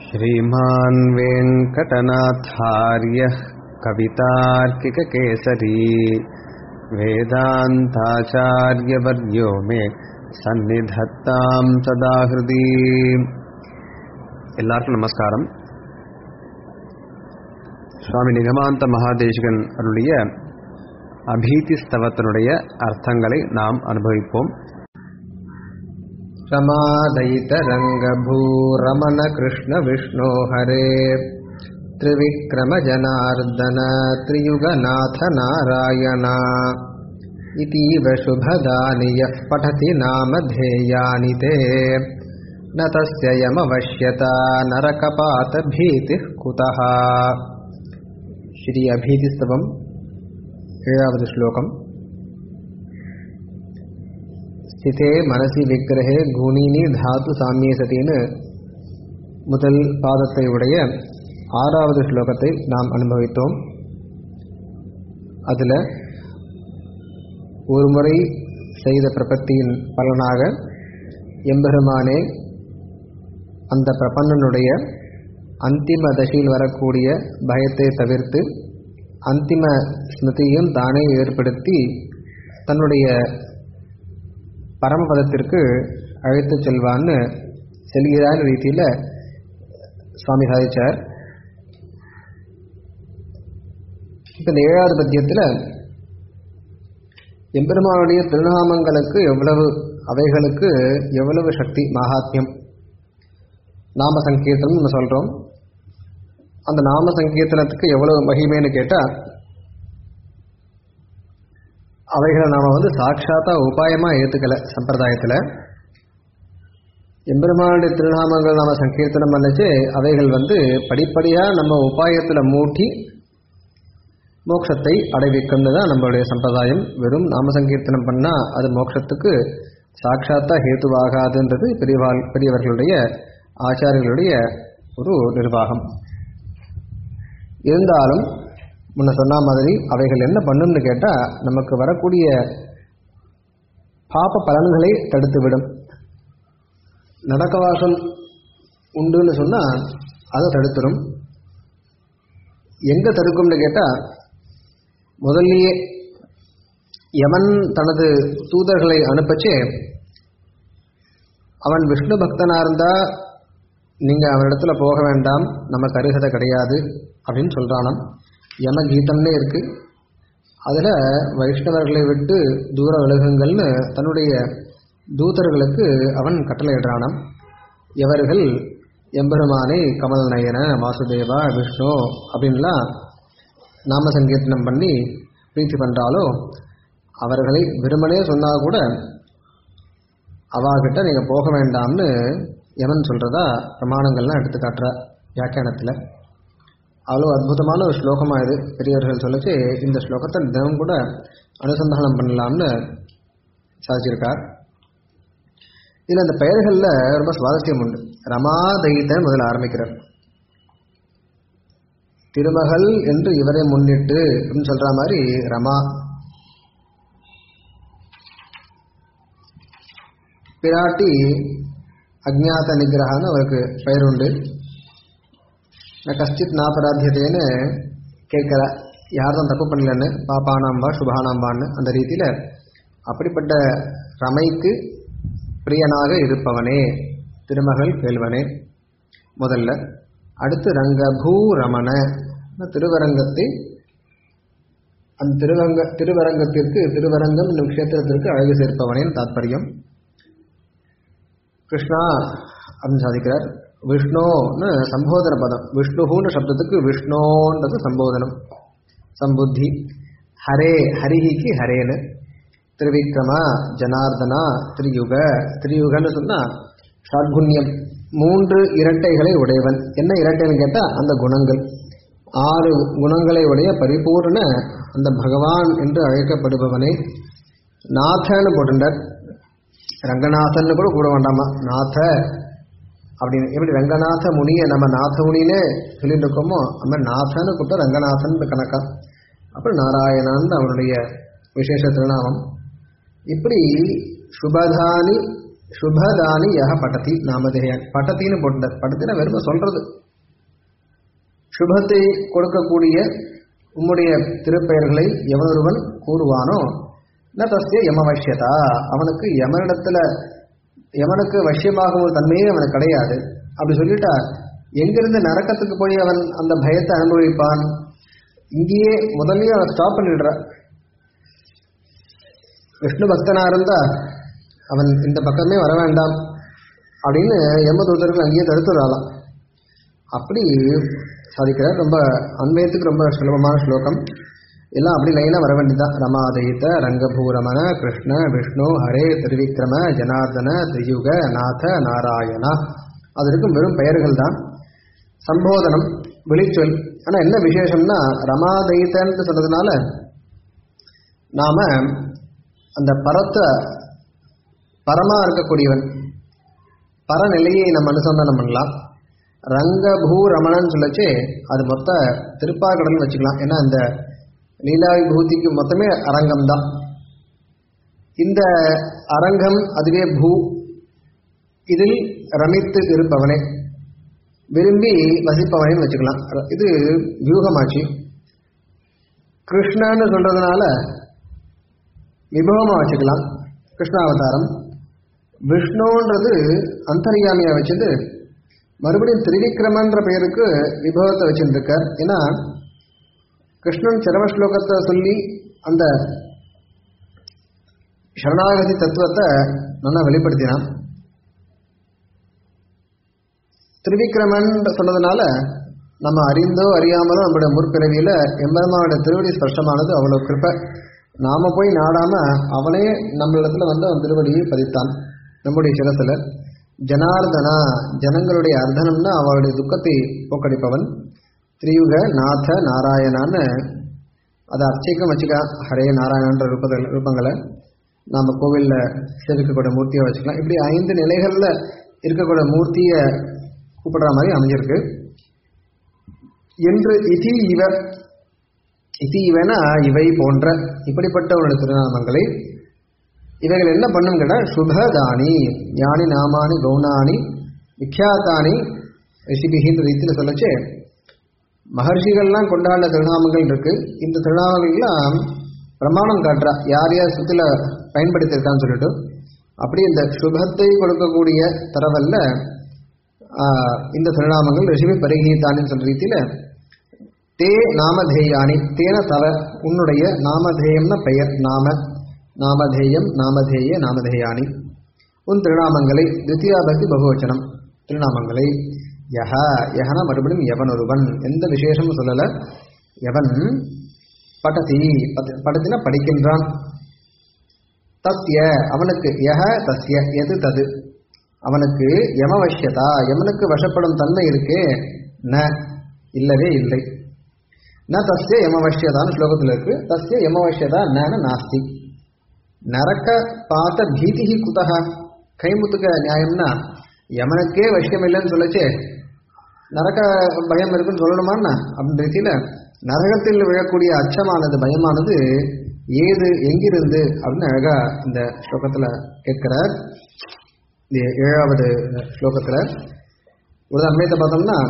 श्रीमान् वेङ्कटनाथार्यः कवितार्किककेसरी वेदान्ताचार्यवर्यो मे சந்நிதத்தாம் சதா ஹிருதி எல்லாருக்கும் நமஸ்காரம் சுவாமி நிகமாந்த மகாதேசிகன் அருளிய அபீதி ஸ்தவத்தினுடைய அர்த்தங்களை நாம் அனுபவிப்போம் रमादयितरङ्गभूरमण कृष्ण विष्णो हरे त्रिविक्रमजनार्दन त्रियुगनाथ नारायणा इतीव शुभदानि यः पठति नामधेयानि ते न तस्य यमवश्यता नरकपातभीतिः कुतः श्री अभीतिस्तवम् ஏழாவது ஸ்லோகம் ஸ்திதே மனசி விக்கிரகே குணினி தாத்து சாமிய சதின்னு முதல் பாதத்தை உடைய ஆறாவது ஸ்லோகத்தை நாம் அனுபவித்தோம் அதில் ஒரு முறை செய்த பிரபத்தியின் பலனாக எம்பெருமானே அந்த பிரபன்னனுடைய அந்திம தசையில் வரக்கூடிய பயத்தை தவிர்த்து அந்திம ஸ்மிருதியும் தானே ஏற்படுத்தி தன்னுடைய பரமபதத்திற்கு அழைத்து செல்வான்னு செல்கிறார் ரீதியில் சுவாமி சாதிச்சார் இப்போ இந்த ஏழாவது பத்தியத்தில் எம்பெருமானுடைய திருநாமங்களுக்கு எவ்வளவு அவைகளுக்கு எவ்வளவு சக்தி மகாத்மியம் நாம சங்கீர்த்தனம் நம்ம சொல்கிறோம் அந்த நாம சங்கீர்த்தனத்துக்கு எவ்வளவு மகிமைன்னு கேட்டால் அவைகளை நாம் வந்து சாட்சாத்தா உபாயமாக ஏற்றுக்கலை சம்பிரதாயத்தில் எம்பெருமானுடைய திருநாமங்கள் நாம சங்கீர்த்தனம் பண்ணிச்சு அவைகள் வந்து படிப்படியாக நம்ம உபாயத்தில் மூட்டி மோட்சத்தை அடைவிக்கும்னு தான் நம்மளுடைய சம்பிரதாயம் வெறும் நாம சங்கீர்த்தனம் பண்ணால் அது மோட்சத்துக்கு சாட்சாத்தா ஹேத்துவாகாதுன்றது பெரியவாள் பெரியவர்களுடைய ஆச்சாரியர்களுடைய ஒரு நிர்வாகம் இருந்தாலும் முன்ன சொன்ன மாதிரி அவைகள் என்ன பண்ணும்னு கேட்டால் நமக்கு வரக்கூடிய பாப்ப பலன்களை தடுத்துவிடும் நடக்கவாசம் உண்டுன்னு சொன்னால் அதை தடுத்துடும் எங்கே தடுக்கும்னு கேட்டால் முதல்லையே யமன் தனது தூதர்களை அனுப்பச்சே அவன் விஷ்ணு பக்தனாக இருந்தால் நீங்கள் அவனிடத்துல போக வேண்டாம் நமக்கு அருகதை கிடையாது அப்படின்னு சொல்கிறானாம் யம கீதம்னே இருக்கு அதில் வைஷ்ணவர்களை விட்டு தூர விலகுங்கள்னு தன்னுடைய தூதர்களுக்கு அவன் கட்டளையிடுறானாம் எவர்கள் எம்பெருமானை கமல் நயன வாசுதேவா விஷ்ணு அப்படின்லாம் நாம சங்கீர்த்தனம் பண்ணி பிரீத்தி பண்ணுறாலோ அவர்களை வெறுமனே சொன்னால் கூட அவாகிட்ட நீங்கள் போக வேண்டாம்னு யமன் சொல்கிறதா பிரமாணங்கள்லாம் எடுத்து காட்டுற வியாக்கியானத்தில் அவ்வளோ அற்புதமான ஒரு ஸ்லோகமாக இது பெரியவர்கள் சொல்லிச்சு இந்த ஸ்லோகத்தை தினம் கூட அனுசந்தானம் பண்ணலாம்னு சாதிச்சிருக்கார் இதில் அந்த பெயர்களில் ரொம்ப சுவாரஸ்யம் உண்டு ரமாதயித்தன் முதல்ல ஆரம்பிக்கிறார் திருமகள் என்று இவரை முன்னிட்டு அப்படின்னு சொல்கிற மாதிரி ரமா பிராட்டி அஜ்ஞாத நிகிரகான்னு அவருக்கு பெயர் உண்டு கஷ்டித் நாபராத்தியதேன்னு கேட்கல யாரும் தப்பு பண்ணலன்னு பாப்பானாம் வா சுபானாம் வான்னு அந்த ரீதியில் அப்படிப்பட்ட ரமைக்கு பிரியனாக இருப்பவனே திருமகள் கேள்வனே முதல்ல அடுத்து ரங்கபூ ரமண திருவரங்கத்தை அந்த திருவரங்க திருவரங்கத்திற்கு திருவரங்கம் என்னும் க்ஷேத்திரத்திற்கு அழகு சேர்ப்பவனேன் தாத்பரியம் கிருஷ்ணா அப்படின்னு சாதிக்கிறார் விஷ்ணுன்னு சம்போதன பதம் விஷ்ணுன்னு சப்தத்துக்கு விஷ்ணோன்றது சம்போதனம் சம்புத்தி ஹரே ஹரிஹிக்கு ஹரேன்னு திருவிக்ரமா ஜனார்தனா திரியுக திரியுகன்னு சொன்னால் ஷாட்குண்யம் மூன்று இரட்டைகளை உடையவன் என்ன இரட்டைன்னு கேட்டால் அந்த குணங்கள் ஆறு குணங்களை உடைய பரிபூர்ண அந்த பகவான் என்று அழைக்கப்படுபவனே நாதன்னு போட்டுண்டார் ரங்கநாதன் கூட கூட வேண்டாமா நாத அப்படின்னு எப்படி ரங்கநாத முனியை நம்ம நாத முனினே சொல்லிட்டு இருக்கோமோ நம்ம நாதன்னு கூப்பிட்டா ரங்கநாதன் கணக்கா அப்புறம் நாராயணன் அவனுடைய விசேஷ திருநாமம் இப்படி சுபதானி சுபதானி யக பட்டதி நாமதேயன் பட்டத்தின்னு போட்ட பட்டத்தின வெறும சொல்றது சுபத்தை கொடுக்கக்கூடிய உம்முடைய திருப்பெயர்களை எவனொருவன் கூறுவானோ ந தஸ்ய யமவஷ்யதா அவனுக்கு யமனிடத்துல யமனுக்கு வசியமாகும் ஒரு தன்மையே அவனுக்கு கிடையாது அப்படி சொல்லிட்டா எங்கிருந்து நரக்கத்துக்கு போய் அவன் அந்த பயத்தை அனுபவிப்பான் இங்கேயே முதல்லயே அவன் ஸ்டாப் பண்ணிடுற விஷ்ணு பக்தனா இருந்தா அவன் இந்த பக்கமே வர வேண்டாம் அப்படின்னு யமதூதர்கள் அங்கேயே தடுத்துடுறாளாம் அப்படி சாதிக்கிறார் ரொம்ப அன்வயத்துக்கு ரொம்ப சுலபமான ஸ்லோகம் எல்லாம் அப்படி லைனாக வர வேண்டியதுதான் ரமாதயித்த ரங்கபூரமண கிருஷ்ண விஷ்ணு ஹரே திருவிக்ரம ஜனார்தன திரியுக நாத நாராயணா அது இருக்கும் வெறும் பெயர்கள் தான் சம்போதனம் விழிச்சொல் ஆனால் என்ன விசேஷம்னா ரமாதயித்தன்னு சொன்னதுனால நாம அந்த பரத்தை பரமா இருக்கக்கூடியவன் பரநிலையை நம்ம அனுசந்தானம் பண்ணலாம் ரங்கபூ ரமணன் சொல்லச்சு அது மொத்த திருப்பாக்கடல்னு வச்சுக்கலாம் ஏன்னா இந்த லீலா விபூதிக்கு மொத்தமே அரங்கம் தான் இந்த அரங்கம் அதுவே பூ இதில் ரமித்து இருப்பவனே விரும்பி வசிப்பவனேன்னு வச்சுக்கலாம் இது வியூகமாச்சு கிருஷ்ணன்னு சொல்றதுனால விபவமா வச்சுக்கலாம் கிருஷ்ணாவதாரம் விஷ்ணுன்றது அந்தரியாமியா வச்சது மறுபடியும் திரிவிக்ரமன்ற பெயருக்கு விபவத்தை வச்சுருக்கார் ஏன்னா கிருஷ்ணன் சிரம ஸ்லோகத்தை சொல்லி அந்த சரணாகதி தத்துவத்தை நல்லா வெளிப்படுத்தினான் திரிவிக்ரமன் சொன்னதுனால நம்ம அறிந்தோ அறியாமலோ நம்மளுடைய முற்பிறவியில எம்பெருமானோட திருவடி ஸ்பர்ஷமானது அவ்வளவு கிருப்பை நாம போய் நாடாம அவனே நம்மளிடத்துல வந்து அவன் திருவடியை பதித்தான் நம்முடைய சிரசுல ஜனார்தனா ஜனங்களுடைய அர்த்தனம்னா அவளுடைய துக்கத்தை போக்கடிப்பவன் திரியுக நாத நாராயணான்னு அதை அர்ச்சைக்கும் வச்சுக்கா ஹரே நாராயணன்ற ரூபத்தில் ரூபங்களை நாம் கோவிலில் சேவிக்கக்கூடிய மூர்த்தியை வச்சுக்கலாம் இப்படி ஐந்து நிலைகளில் இருக்கக்கூடிய மூர்த்தியை கூப்பிடுற மாதிரி அமைஞ்சிருக்கு என்று இதி இவ இதி இவனா இவை போன்ற இப்படிப்பட்டவனுடைய திருநாமங்களை இவைகள் என்ன பண்ணும் கேட்டால் சுபதானி ஞானி நாமானி கௌனானி விக்யாத்தானி ரிஷிபிகின்ற ரீதியில் சொல்லச்சு மகர்ஷிகள்லாம் கொண்டாடின திருநாமங்கள் இருக்கு இந்த திருநாமங்கள்லாம் பிரமாணம் காட்டுறா யார் யார் சுத்தில பயன்படுத்தியிருக்கான்னு சொல்லிட்டு அப்படி இந்த சுபத்தை கொடுக்கக்கூடிய தரவல்ல இந்த திருநாமங்கள் ரிஷிபி பரிகீதானின்னு சொல்ற ரீதியில தே நாமதேயானி தேன தவ உன்னுடைய நாமதேயம்னா பெயர் நாம நாமதேயம் நாமதேய நாமதேயானி உன் திருநாமங்களை தித்தியாபக்தி பகுவச்சனம் திருநாமங்களை யஹ யஹனா மறுபடியும் எவன் ஒருவன் எந்த விசேஷமும் சொல்லல எவன் படதி படத்தினா படிக்கின்றான் தத்ய அவனுக்கு யஹ தஸ்ய எது தது அவனுக்கு யமவஷ்யதா யமனுக்கு வசப்படும் தன்மை இருக்கே ந இல்லவே இல்லை ந தஸ்ய யமவஷ்யதான்னு ஸ்லோகத்தில் இருக்கு தஸ்ய யமவஷ்யதா ந நாஸ்தி நரக்க பார்த்த பீதிஹி குதக கைமுத்துக்க நியாயம்னா யமனுக்கே வசியம் இல்லைன்னு சொல்லச்சே நரக பயம் இருக்குன்னு சொல்லணுமான்னா அப்படின்ற ரீதியில நரகத்தில் விழக்கூடிய அச்சமானது பயமானது ஏது எங்கிருந்து அப்படின்னு அழகா இந்த ஸ்லோகத்துல கேட்கிறார் இந்த ஏழாவது ஸ்லோகத்துல ஒரு அண்மையத்தை பார்த்தோம்னா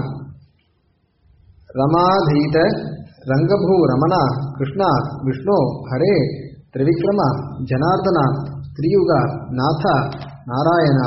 ரமாதீத ரங்கபூ ரமணா கிருஷ்ணா விஷ்ணு ஹரே திரிவிக்ரம ஜனார்தனா திரியுகா நாதா நாராயணா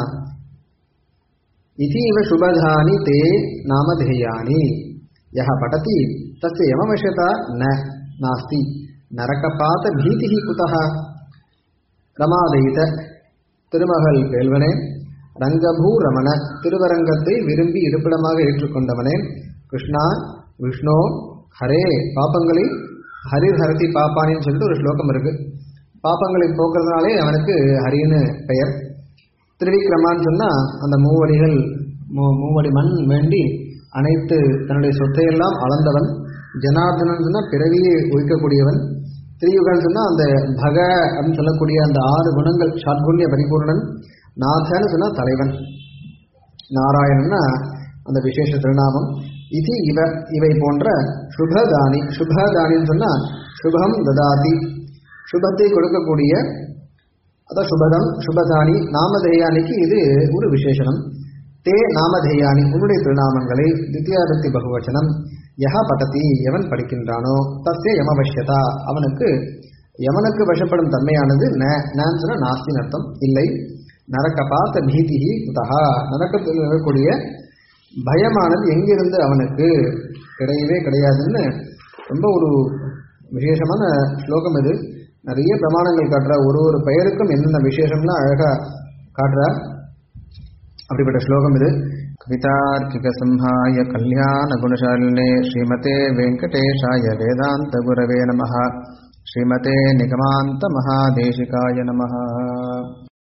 इतीव शुभधानि ते नामधेयानि यः पठति तस्य यमवशता न नास्ति नरकपातभीतिः कुतः ரமாதயித திருமகள் வேல்வனே ரங்கபூ ரமண திருவரங்கத்தை விரும்பி இருப்பிடமாக ஏற்றுக்கொண்டவனே கிருஷ்ணா விஷ்ணு ஹரே பாப்பங்களை ஹரிர் ஹரதி பாப்பானின்னு சொல்லிட்டு ஒரு ஸ்லோகம் இருக்கு பாப்பங்களை போக்குறதுனாலே அவனுக்கு ஹரின்னு பெயர் திருவிக்ரமான்னு சொன்னால் அந்த மூவடிகள் மூ மூவடி மண் வேண்டி அனைத்து தன்னுடைய சொத்தையெல்லாம் அளந்தவன் ஜனார்தனன் சொன்னால் பிறவியை ஒழிக்கக்கூடியவன் திரியுகன் சொன்னால் அந்த பக அப்படின்னு சொல்லக்கூடிய அந்த ஆறு குணங்கள் ஷாட்குண்ய பரிபூர்ணன் நாதன்னு சொன்னால் தலைவன் நாராயணன்னா அந்த விசேஷ திருநாமம் இது இவ இவை போன்ற சுபதானி சுபதானின்னு சொன்னால் சுபம் ததாதி சுபத்தை கொடுக்கக்கூடிய அதான் சுபதம் சுபதானி நாமதேயானிக்கு இது ஒரு விசேஷனம் தே நாமதேயானி உன்னுடைய திருநாமங்களை தித்தியாபக்தி பகுவச்சனம் யஹ படதி எவன் படிக்கின்றானோ தஸ்ய யமவஷ்யதா அவனுக்கு யமனுக்கு வசப்படும் தன்மையானது ந நான் சொன்ன நாஸ்தின் அர்த்தம் இல்லை நரகபாத்த பீதிஹி குதஹா நரக்கத்தில் இருக்கக்கூடிய பயமானது எங்கிருந்து அவனுக்கு கிடையவே கிடையாதுன்னு ரொம்ப ஒரு விசேஷமான ஸ்லோகம் இது நிறைய பிரமாணங்கள் காட்டுற ஒரு ஒரு பெயருக்கும் என்னென்ன விசேஷம்னா அழகா காட்டுற அப்படிப்பட்ட ஸ்லோகம் இது கவிதார்க்கிகசம்ஹாய கல்யாண குணசாலினே ஸ்ரீமதே வெங்கடேஷாய வேதாந்த குரவே நம ஸ்ரீமதே நிகமாந்த மகாதேசிகாய நம